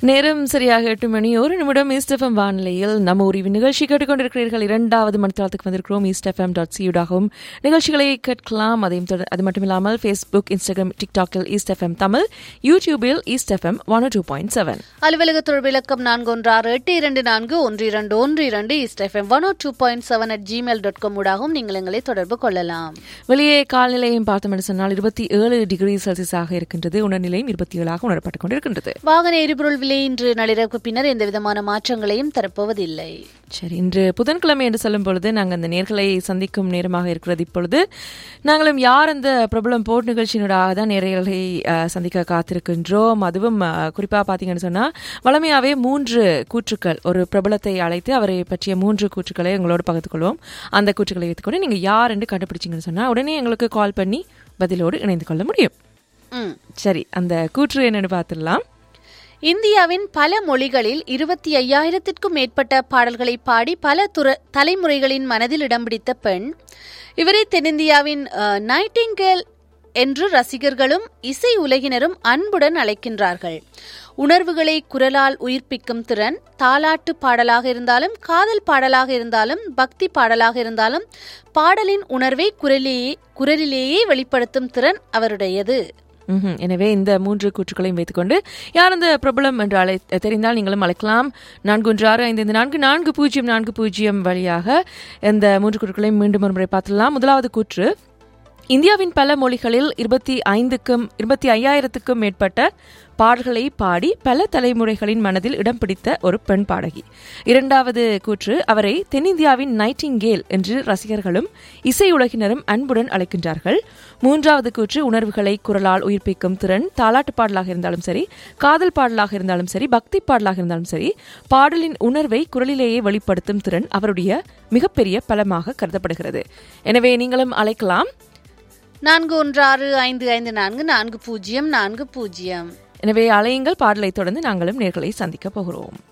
நேரம் சரியாக எட்டு மணி ஒரு நிமிடம் ஈஸ்ட் எஃப்எம் வானிலையில் நம்ம ஒரு நிகழ்ச்சி கேட்டுக்கொண்டிருக்கிறீர்கள் இரண்டாவது மணித்தளத்துக்கு வந்திருக்கிறோம் ஈஸ்ட் எஃப்எம் டாட் சியூடாகவும் நிகழ்ச்சிகளை கேட்கலாம் அதையும் தொடர் அது மட்டும் இல்லாமல் ஃபேஸ்புக் இன்ஸ்டாகிராம் டிக்டாக்கில் ஈஸ்ட் எஃப்எம் தமிழ் யூடியூபில் East FM one two point seven அலுவலக தொடர்பிலக்கம் நான்கு ஒன்று ஆறு எட்டு இரண்டு நான்கு ஒன்று இரண்டு ஒன்று இரண்டு East FM one two point seven at Gmail dot com ஊடாகவும் நீங்கள் எங்களை தொடர்பு கொள்ளலாம் வெளியே காலநிலையும் பார்த்தோம் என்று சொன்னால் இருபத்தி ஏழு டிகிரி செல்சியஸாக இருக்கின்றது உணர்நிலையும் இருபத்தி ஏழாக உணரப்பட்டுக் கொண்டிருக்கின்றது வாகன எரிபொருள் விலை இன்று நள்ளிரவுக்கு பின்னர் எந்த விதமான மாற்றங்களையும் தரப்போவதில்லை சரி இன்று புதன்கிழமை என்று சொல்லும் பொழுது நாங்கள் அந்த நேர்களை சந்திக்கும் நேரமாக இருக்கிறது இப்பொழுது நாங்களும் யார் அந்த பிரபலம் போட் நிகழ்ச்சியினூடாக தான் நேர்களை அஹ், சந்திக்க காத்திருக்கின்றோம் அதுவும் அஹ், குறிப்பாக பார்த்தீங்கன்னு சொன்னால் வளமையாகவே மூன்று கூற்றுக்கள் ஒரு பிரபலத்தை அழைத்து அவரை பற்றிய மூன்று கூற்றுக்களை எங்களோடு பகிர்ந்து கொள்வோம் அந்த கூற்றுக்களை வைத்துக்கொண்டு நீங்கள் யார் என்று கண்டுபிடிச்சிங்கன்னு சொன்னால் உடனே எங்களுக்கு கால் பண்ணி பதிலோடு இணைந்து கொள்ள முடியும் ம். சரி அந்த கூற்று என்னன்னு பார்த்துடலாம் இந்தியாவின் பல மொழிகளில் இருபத்தி ஐயாயிரத்திற்கும் மேற்பட்ட பாடல்களை பாடி பல துற தலைமுறைகளின் மனதில் இடம் பிடித்த பெண் இவரை தென்னிந்தியாவின் நைட்டிங்கேல் என்று ரசிகர்களும் இசை உலகினரும் அன்புடன் அழைக்கின்றார்கள் உணர்வுகளை குரலால் உயிர்ப்பிக்கும் திறன் தாலாட்டு பாடலாக இருந்தாலும் காதல் பாடலாக இருந்தாலும் பக்தி பாடலாக இருந்தாலும் பாடலின் உணர்வை குரலிலேயே குரலிலேயே வெளிப்படுத்தும் திறன் அவருடையது ம்ஹும். எனவே இந்த மூன்று கூற்றுக்களையும் வைத்துக்கொண்டு யார் அந்த பிரபலம் என்று அழை தெரிந்தால் நீங்களும் அழைக்கலாம் நான்கு ஒன்று ஆறு ஐந்து ஐந்து நான்கு நான்கு பூஜ்ஜியம் நான்கு பூஜ்ஜியம் வழியாக இந்த மூன்று கூற்றுக்களையும் மீண்டும் ஒரு முறை பார்த்துடலாம் முதலாவது கூற்று இந்தியாவின் பல மொழிகளில் இருபத்தி ஐந்துக்கும் இருபத்தி ஐயாயிரத்துக்கும் மேற்பட்ட பாடல்களை பாடி பல தலைமுறைகளின் மனதில் இடம் பிடித்த ஒரு பெண் பாடகி இரண்டாவது கூற்று அவரை தென்னிந்தியாவின் நைட்டிங்கேல் என்று ரசிகர்களும் இசை உலகினரும் அன்புடன் அழைக்கின்றார்கள் மூன்றாவது கூற்று உணர்வுகளை குரலால் உயிர்ப்பிக்கும் திறன் தாலாட்டு பாடலாக இருந்தாலும் சரி காதல் பாடலாக இருந்தாலும் சரி பக்தி பாடலாக இருந்தாலும் சரி பாடலின் உணர்வை குரலிலேயே வெளிப்படுத்தும் திறன் அவருடைய மிகப்பெரிய பலமாக கருதப்படுகிறது எனவே நீங்களும் அழைக்கலாம் நான்கு ஒன்று ஆறு ஐந்து ஐந்து நான்கு நான்கு பூஜ்ஜியம் நான்கு பூஜ்ஜியம் எனவே அலையுங்கள் பாடலை தொடர்ந்து நாங்களும் நேர்களை சந்திக்க போகிறோம்